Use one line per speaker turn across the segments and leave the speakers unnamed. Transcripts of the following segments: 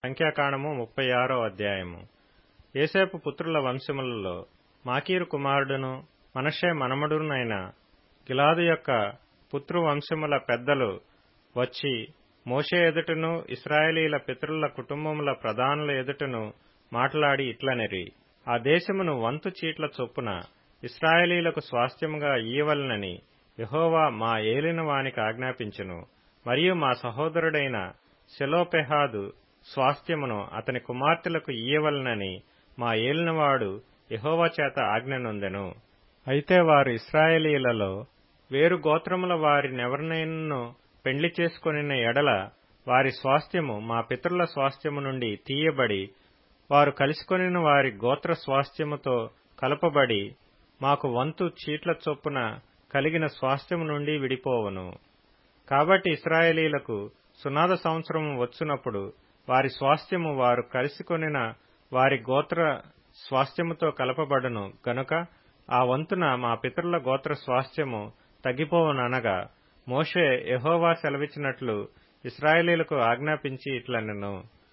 సంఖ్యాకాండము ముప్పై ఆరో అధ్యాయము ఏసేపు పుత్రుల వంశములలో మాకీరు కుమారుడును మనషే మనమడునైన గిలాదు యొక్క పుత్రువంశముల పెద్దలు వచ్చి మోషే ఎదుటను ఇస్రాయేలీల పితరుల కుటుంబముల ప్రధానుల ఎదుటను మాట్లాడి ఇట్లనిరి ఆ దేశమును వంతు చీట్ల చొప్పున ఇస్రాయేలీలకు స్వాస్థ్యముగా ఇయ్యవలనని యహోవా మా ఏలిన వానికి ఆజ్ఞాపించును మరియు మా సహోదరుడైన సెలోపెహాదు స్వాస్థ్యమును అతని కుమార్తెలకు ఇయ్యవలనని మా ఏలినవాడు యహోవా చేత ఆజ్ఞనొందెను అయితే వారు ఇస్రాయేలీలలో వేరు గోత్రముల వారినెవరినైనను పెండ్లి చేసుకొనిన ఎడల వారి స్వాస్థ్యము మా పితరుల స్వాస్థ్యము నుండి తీయబడి వారు కలిసికొనిన వారి గోత్ర స్వాస్థ్యముతో కలపబడి మాకు వంతు చీట్ల చొప్పున కలిగిన స్వాస్థ్యము నుండి విడిపోవును కాబట్టి ఇస్రాయేలీలకు సునాద సంవత్సరము వచ్చునప్పుడు వారి స్వాస్థ్యము వారు కలిసికొనిన వారి గోత్ర స్వాస్థ్యముతో కలపబడును గనుక ఆ వంతున మా పితరుల గోత్ర స్వాస్థ్యము తగ్గిపోవుననగా మోషే యహోవా సెలవిచ్చినట్లు ఇస్రాయేలీలకు ఆజ్ఞాపించి ఇట్లనెను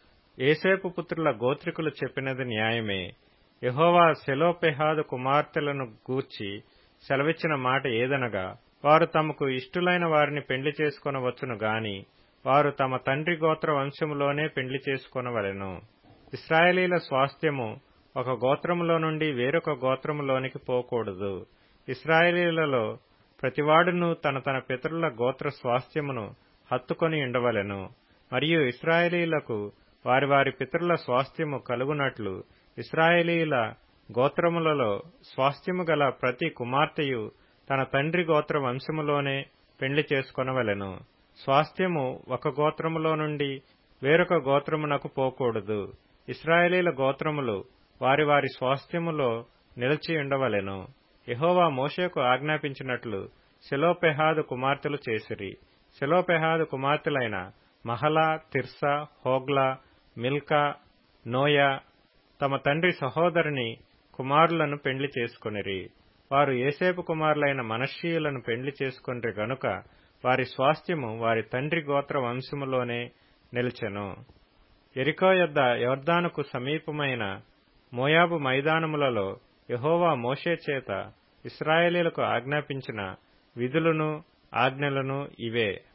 ఏసేపు పుత్రుల గోత్రికులు చెప్పినది న్యాయమే యహోవా సెలోపెహాదు కుమార్తెలను గూర్చి సెలవిచ్చిన మాట ఏదనగా వారు తమకు ఇష్టులైన వారిని పెండ్లి చేసుకొనవచ్చును గాని వారు తమ తండ్రి గోత్ర వంశములోనే పెండ్లి చేసుకొనవలెను ఇస్రాయేలీల స్వాస్థ్యము ఒక గోత్రములో నుండి వేరొక గోత్రములోనికి పోకూడదు ఇస్రాయేలీలలో ప్రతివాడును తన తన పితరుల గోత్ర స్వాస్థ్యమును హత్తుకొని ఉండవలెను మరియు ఇస్రాయేలీలకు వారి వారి పితరుల స్వాస్థ్యము కలుగునట్లు ఇస్రాయేలీల గోత్రములలో స్వాస్థ్యము గల ప్రతి కుమార్తెయు తన తండ్రి గోత్ర వంశములోనే పెండ్లి చేసుకొనవలెను స్వాస్థ్యము ఒక గోత్రములో నుండి వేరొక గోత్రమునకు పోకూడదు ఇస్రాయేలీల గోత్రములు వారి వారి స్వాస్థ్యములో నిలిచి ఉండవలెను యహోవా మోషేకు ఆజ్ఞాపించినట్లు సెలోపెహాదు కుమార్తెలు చేసిరి సెలోపెహాదు కుమార్తెలైన Mahlah Tirzah Hoglah Milcah Noah తమ తండ్రి సహోదరుని కుమారులను పెండ్లి చేసుకొనిరి వారు ఏసేపు కుమారులైన మనషీయులను పెండ్లి చేసుకొనిరి గనుక వారి స్వాస్థ్యము వారి తండ్రి గోత్ర వంశములోనే నిలిచెను ఎరికో యొద్ద యొర్దానుకు సమీపమైన మోయాబు మైదానములలో యహోవా మోషే చేత ఇస్రాయేలీలకు ఆజ్ఞాపించిన విధులను ఆజ్ఞలను ఇవే